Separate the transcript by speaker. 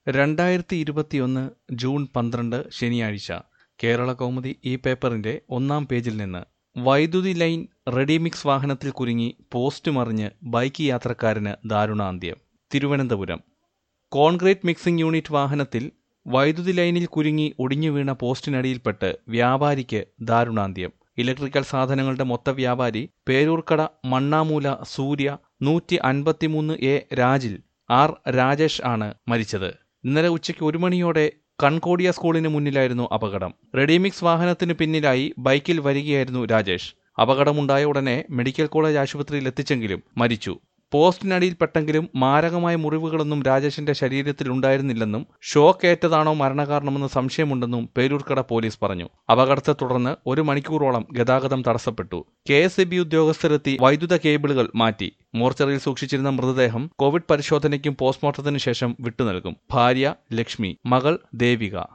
Speaker 1: രണ്ടായിരത്തി ഇരുപത്തിയൊന്ന് ജൂൺ പന്ത്രണ്ട് ശനിയാഴ്ച കേരള കൗമുദി ഈ പേപ്പറിന്റെ ഒന്നാം പേജിൽ നിന്ന് വൈദ്യുതി ലൈൻ റെഡിമിക്സ് വാഹനത്തിൽ കുരുങ്ങി പോസ്റ്റ് മറിഞ്ഞ് ബൈക്ക് യാത്രക്കാരന് ദാരുണാന്ത്യം തിരുവനന്തപുരം കോൺക്രീറ്റ് മിക്സിംഗ് യൂണിറ്റ് വാഹനത്തിൽ വൈദ്യുതി ലൈനിൽ കുരുങ്ങി ഒടിഞ്ഞു വീണ പോസ്റ്റിനടിയിൽപ്പെട്ട് വ്യാപാരിക്ക് ദാരുണാന്ത്യം ഇലക്ട്രിക്കൽ സാധനങ്ങളുടെ മൊത്ത വ്യാപാരി പേരൂർക്കട മണ്ണാമൂല സൂര്യ നൂറ്റി അൻപത്തിമൂന്ന് എ രാജിൽ ആർ രാജേഷ് ആണ് മരിച്ചത് ഇന്നലെ ഉച്ചയ്ക്ക് ഒരു മണിയോടെ കൺകോടിയ സ്കൂളിന് മുന്നിലായിരുന്നു അപകടം റെഡിമിക്സ് വാഹനത്തിന് പിന്നിലായി ബൈക്കിൽ വരികയായിരുന്നു രാജേഷ് അപകടമുണ്ടായ ഉടനെ മെഡിക്കൽ കോളേജ് ആശുപത്രിയിൽ എത്തിച്ചെങ്കിലും മരിച്ചു പോസ്റ്റിനടിയിൽപ്പെട്ടെങ്കിലും മാരകമായ മുറിവുകളൊന്നും രാജേഷിന്റെ ശരീരത്തിൽ ഉണ്ടായിരുന്നില്ലെന്നും ഷോക്ക് ഏറ്റതാണോ മരണകാരണമെന്ന് സംശയമുണ്ടെന്നും പേരൂർക്കട പോലീസ് പറഞ്ഞു അപകടത്തെ തുടർന്ന് ഒരു മണിക്കൂറോളം ഗതാഗതം തടസ്സപ്പെട്ടു കെ എസ് ഉദ്യോഗസ്ഥരെത്തി വൈദ്യുത കേബിളുകൾ മാറ്റി മോർച്ചറിയിൽ സൂക്ഷിച്ചിരുന്ന മൃതദേഹം കോവിഡ് പരിശോധനയ്ക്കും പോസ്റ്റ്മോർട്ടത്തിനു ശേഷം വിട്ടുനൽകും ഭാര്യ ലക്ഷ്മി മകൾ ദേവിക